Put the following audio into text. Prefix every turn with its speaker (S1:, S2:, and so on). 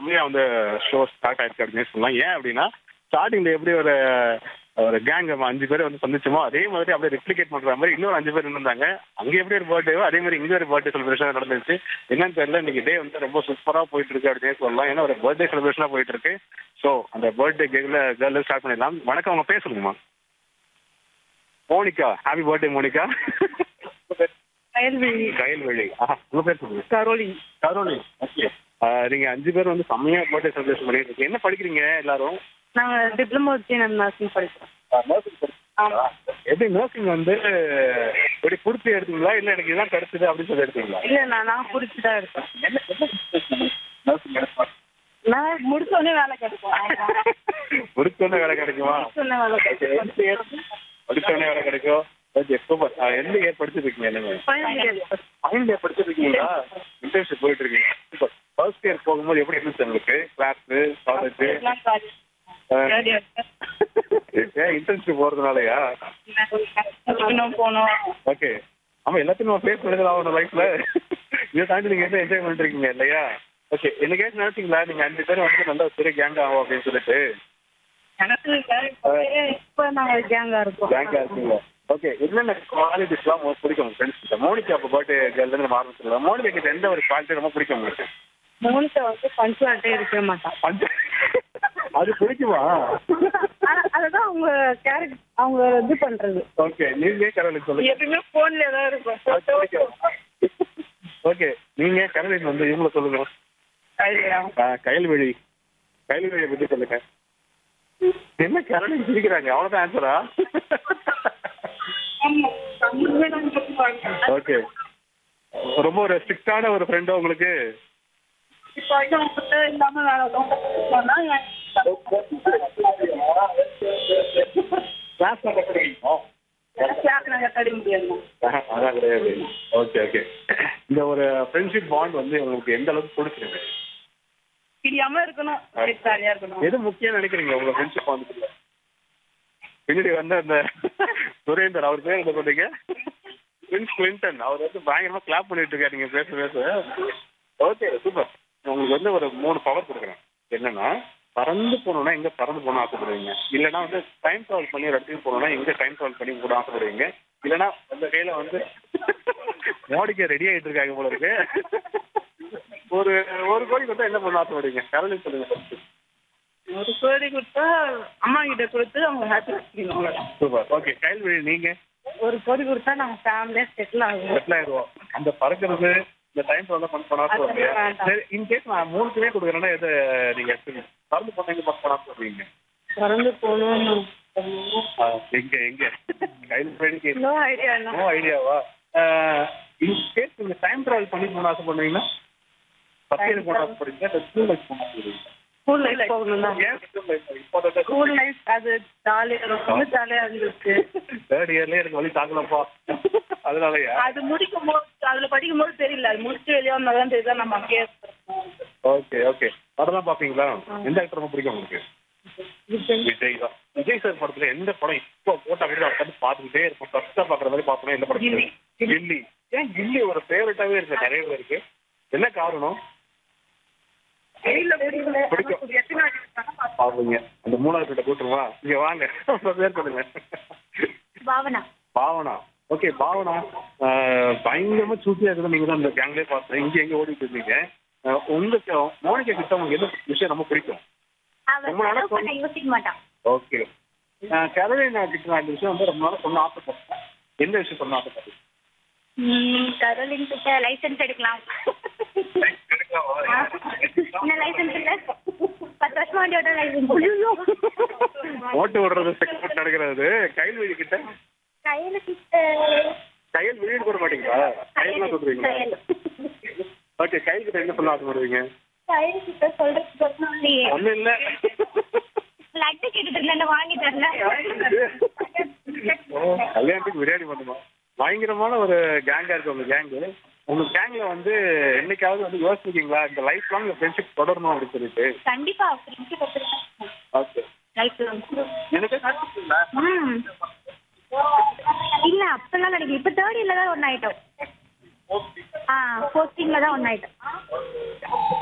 S1: செம்மையா வந்து show start ஆயிடுச்சு அப்படின்னு சொல்லலாம் ஏன் அப்படின்னா ஸ்டார்டிங்ல எப்படி ஒரு ஒரு கேங் அஞ்சு பேர் வந்து சந்திச்சோமோ அதே மாதிரி அப்படியே ரெப்ளிகேட் பண்ற மாதிரி இன்னொரு அஞ்சு பேர் இருந்தாங்க அங்க எப்படி ஒரு பர்த்டேவோ அதே மாதிரி இங்க ஒரு பர்த்டே செலிப்ரேஷன் நடந்துச்சு என்னன்னு தெரியல இன்னைக்கு டே வந்து ரொம்ப சூப்பரா போயிட்டு இருக்கு அப்படின்னு சொல்லலாம் ஏன்னா ஒரு பர்த்டே செலிப்ரேஷனா போயிட்டு இருக்கு ஸோ அந்த பர்த்டே கேக்ல கேர்ல ஸ்டார்ட் பண்ணிடலாம் வணக்கம் உங்க பேர் சொல்லுங்கம்மா மோனிகா ஹாப்பி பர்த்டே மோனிகா
S2: கயல்விழி
S1: கயல்வெளி ஆஹா உங்க பேர் சொல்லுங்க
S2: கரோலி
S1: கரோலி ஓகே நீங்க அஞ்சு பேர் வந்து செம்மையா பர்த்டே செலிப்ரேஷன் பண்ணிட்டு இருக்கீங்க என்ன படிக்கிறீங்க எல்லாரும்
S2: நாங்க டிப்ளமோ ஜிஎன்எம் நர்சிங் படிக்கிறோம்
S1: நர்சிங் எப்படி நர்சிங் வந்து எப்படி புடிச்சு எடுத்தீங்களா இல்ல எனக்கு இதான் கிடைச்சது அப்படின்னு சொல்லி எடுத்தீங்களா
S2: இல்ல நான் நான் புடிச்சு தான் இருக்கேன்
S1: என்ன என்ன நர்சிங்
S2: நான் முடிச்ச உடனே வேலை கிடைக்கும் ஆமா.
S1: முடிச்சோடனே வேலை கிடைக்குமா
S2: முடிச்ச உடனே வேலை கிடைக்கும்
S1: படிச்சோடனே வேலை கிடைக்கும் ஓகே சூப்பர் எந்த இயர் படிச்சிருக்கீங்க என்னங்க
S2: Final year.
S1: ஃபைனல் இயர் படிச்சிருக்கீங்களா இன்டர்ன்ஷிப் போயிட்டு இருக்கீங்க சூப்பர் ஃபர்ஸ்ட் இயர் போகும்போது எப்படி இருந்துச்சு உங்களுக்கு கிளாஸ் காலேஜ்
S2: எல்லாம் காலேஜ். Third year.
S1: ஏன் இன்டர்ன்ஷிப் போறதுனாலயா
S2: இன்னும் போனோம்
S1: ஓகே ஆமா எல்லாத்தையும் நம்ம ஃபேஸ் பண்ணது ஆகணும் லைஃப்ல இதை தாண்டி நீங்க எந்த என்ஜாய் பண்ணிருக்கீங்க இல்லையா ஓகே என்னைக்காச்சும் நினைச்சீங்களா நீங்க அஞ்சு பேரும் வந்து நல்ல ஒரு பெரிய கேங் ஆகும் அப்படின்னு சொல்லிட்டு
S2: எனக்கு இல்ல, இப்ப- இப்ப நாங்க கேங்கா இருக்கோம்
S1: கேங்கா இருக்கீங்க ஓகே என்னென்ன குவாலிட்டிஸ்லாம் உங்களுக்கு பிடிக்கும் உங்க ஃப்ரெண்ட்ஸ் கிட்ட மோனிகா அப்போ பர்த்டே கேர்ல இருந்து நம்ம ஆரம்பிச்சிடலாம் மோனிகா கிட்ட எந்த ஒரு குவாலிட்டி ரொம்ப பிடிக்கும் உங்களுக்கு
S2: மூணுத்த வந்து பஞ்சுவாலிட்டி இருக்கவே மாட்டான்
S1: பஞ்ச அது பிடிக்குமா
S2: ஆனா- அதுதான் அவங்க கேரக்டர் அவங்க இது பண்றது
S1: ஓகே நீங்க கரலுக்கு சொல்லுங்க
S2: எப்பயுமே போன்ல தான் இருக்கும்
S1: அது பிடிக்கும் ஓகே நீங்க கரலின் வந்து இவங்கள சொல்லுங்க
S2: ஐடியா.
S1: ஆ, கயல்வெளி கயல்வெளியை பத்தி சொல்லுங்க என்ன கரலின் சிரிக்கிறாங்க அவ்வளவுதான் ஆன்சரா
S2: ஆமா. தமிழ்ல தான் சொல்லுவாங்க.
S1: ஓகே ரொம்ப ஒரு ஸ்ட்ரிக்டான ஒரு ஃப்ரெண்டோ உங்களுக்கு
S2: இப்ப வந்து அவங்ககிட்ட இல்லாம வேற எதுவும் பண்ணா
S1: கிளாஸ்
S2: கிளாஸ் நாங்க தடி முடியாது
S1: அதான் கிடையாது ஓகே ஓகே இந்த ஒரு ஃப்ரெண்ட்ஷிப் பாண்ட் வந்து உங்களுக்கு எந்த அளவுக்கு பிடிச்சிருக்கு
S2: பிரியாம இருக்கணும் ஜாலியா இருக்கணும்
S1: எது முக்கியம் நினைக்கிறீங்க உங்க ஃப்ரெண்ட்ஷிப் பாண்டுக்குள்ள பின்னாடி வந்து அந்த சுரேந்தர் அவர் பேர் என்ன சொன்னீங்க பிரின்ஸ் கிளின்டன் அவர் வந்து பயங்கரமா கிளாப் பண்ணிட்டு இருக்காரு நீங்க பேச பேச ஓகே சூப்பர் உங்களுக்கு வந்து ஒரு மூணு பவர் கொடுக்குறேன் என்னன்னா பறந்து போகணும்னா எங்க பறந்து போகணும் ஆசைப்படுவீங்க இல்லைன்னா வந்து டைம் ட்ராவல் பண்ணி ஒரு இடத்துக்கு போகணும்னா எங்க டைம் ட்ராவல் பண்ணி கூட ஆசைப்படுவீங்க இல்லைன்னா அந்த கையில வந்து மோடிக்கு ரெடி ஆயிட்டு இருக்காங்க போல இருக்கு ஒரு ஒரு கோடி கொடுத்தா என்ன பண்ண ஆசைப்படுவீங்க கரலி சொல்லுங்க first.
S2: ஒரு கோடி கொடுத்தா அம்மா கிட்ட கொடுத்து அவங்க ஹாப்பி வச்சுக்கணும் அவ்வளவுதான்.
S1: சூப்பர் ஓகே கைல்வழி நீங்க
S2: ஒரு கோடி கொடுத்தா நாங்க ஃபேமிலியா செட்டில் ஆகுவோம்
S1: செட்டில் ஆயிடுவோம் அந்த பறக்கிறது இந்த டைம் ட்ராவல் பண்ண பண்ணா சொல்றீங்க
S2: அதெல்லாம் வேண்டாம்.
S1: சரி இன் கேஸ் நான் மூணுக்குமே கொடுக்குறேன்னா எதை நீங்க எடுத்துக்கீங்க பறந்து போனீங்க பஸ் பண்ணா சொல்றீங்க
S2: பறந்து போகணும்
S1: ஆ, எங்க எங்க கைல்வழிக்கு
S2: நோ ஐடியா
S1: நோ ஐடியாவா இன் கேஸ் நீங்க டைம் ட்ராவல் பண்ணி போன ஆசை பண்ணுவீங்கன்னா பத்து இயர் போன ஆசைப்படுறீங்க இல்லை ஸ்கூல் லைஃப் போன ஆசைப்படுறீங்க
S2: ஸ்கூல் லைஃப் போகணும் தான்
S1: ஏன் ஸ்கூல் லைஃப் இப்போ
S2: ஸ்கூல் லைஃப் அது ஜாலியா ரொம்ப ஜாலியா இருந்துச்சு
S1: தேர்ட் இயர்லயே எனக்கு வழி தாக்கலப்பா அதனாலயா
S2: அது முடிக்கும் போது அதுல படிக்கும் போது தெரியல அது முடிச்சுட்டு வெளியே வந்தாதான் தெரியுதா நம்ம அங்கேயே இருக்கோம்.
S1: ஓகே ஓகே படம் பாப்பீங்களா எந்த ஆக்டர் ரொம்ப பிடிக்கும் உங்களுக்கு விஜய் தான் விஜய் சார் படத்துல எந்த படம் இப்போ போட்டா கூட உட்காந்து பார்த்துக்கிட்டே இருக்கும் ஃபர்ஸ்டா பாக்குற மாதிரி பாப்போம் எந்த படம்
S2: கில்லி.
S1: கில்லி ஏன் கில்லி ஒரு ஃபேவரட்டாவே இருக்கு நிறைய பேருக்கு என்ன காரணம்
S2: வெயில்ல பிடிக்கல.
S1: பிடிக்கும்.
S2: ஆனா எத்தனை வாட்டி பார்த்தாலும் பார்ப்போம்.
S1: பாருங்க அந்த மூணாவது கிட்ட கூட்டுருவா இங்க வாங்க உங்க பேர் சொல்லுங்க
S2: பாவனா
S1: பாவனா ஓகே பாவனா ஆஹ், பயங்கரமா சூட்டியா இருக்குது நீங்க தான் இந்த கேங்லயே பார்த்தேன் இங்க எங்க ஓடிட்டு இருந்தீங்க ஆஹ், உங்களுக்கு மோனிகா கிட்ட உங்களுக்கு எந்த விஷயம் ரொம்ப பிடிக்கும் ரொம்ப நாளா சொன்ன-
S3: யோசிக்க மாட்டான்
S1: ஓகே கரோலினா கிட்ட நான் இந்த விஷயம் வந்து ரொம்ப நாள் சொன்ன ஆசைப்பட்டேன் எந்த விஷயம் சொன்ன ஆசைப்பட்டேன்
S3: கரோலின் கிட்ட லைசென்ஸ் எடுக்கலாம் என்ன லைசென்ஸ் இல்ல பத்து வருஷமா வண்டியோட லைசென்ஸ்
S1: ஓட்டு விடுறது செக்மெண்ட் நடக்கிறது கையில் வீடு கிட்ட
S3: கையில கிட்ட
S1: கையில் வீடு கூட மாட்டீங்களா கையில் சொல்றீங்க ஓகே கையில் கிட்ட என்ன சொல்ல ஆசைப்படுவீங்க
S3: கையில கிட்ட சொல்றதுக்கு ஒண்ணும் இல்லையே
S1: ஒண்ணும் இல்ல
S3: லட்டு கேட்டுட்டு இருந்தேன் வாங்கி தரல
S1: ஓ, கல்யாணத்துக்கு பிரியாணி பண்ணுமா பயங்கரமான ஒரு கேங்கா இருக்கு உங்க கேங்கு உங்க கேங்ல வந்து என்னைக்காவது வந்து யோசிச்சிருக்கீங்களா இந்த லைஃப் லாங் ஃப்ரெண்ட்ஷிப் தொடரணும் அப்படின்னு சொல்லிட்டு
S3: கண்டிப்பா ஃப்ரெண்ட்ஷிப்
S1: ஓகே
S3: லைஃப்
S1: எனக்கு காட்டுறீங்களா
S3: ம் இல்ல அப்பெல்லாம் நினைக்கிறேன் இப்ப தேர்ட் இயர்ல தான் ஒன்னு ஆயிட்டோம் ஆ போஸ்டிங்ல தான் ஒன்னு ஆயிட்டோம்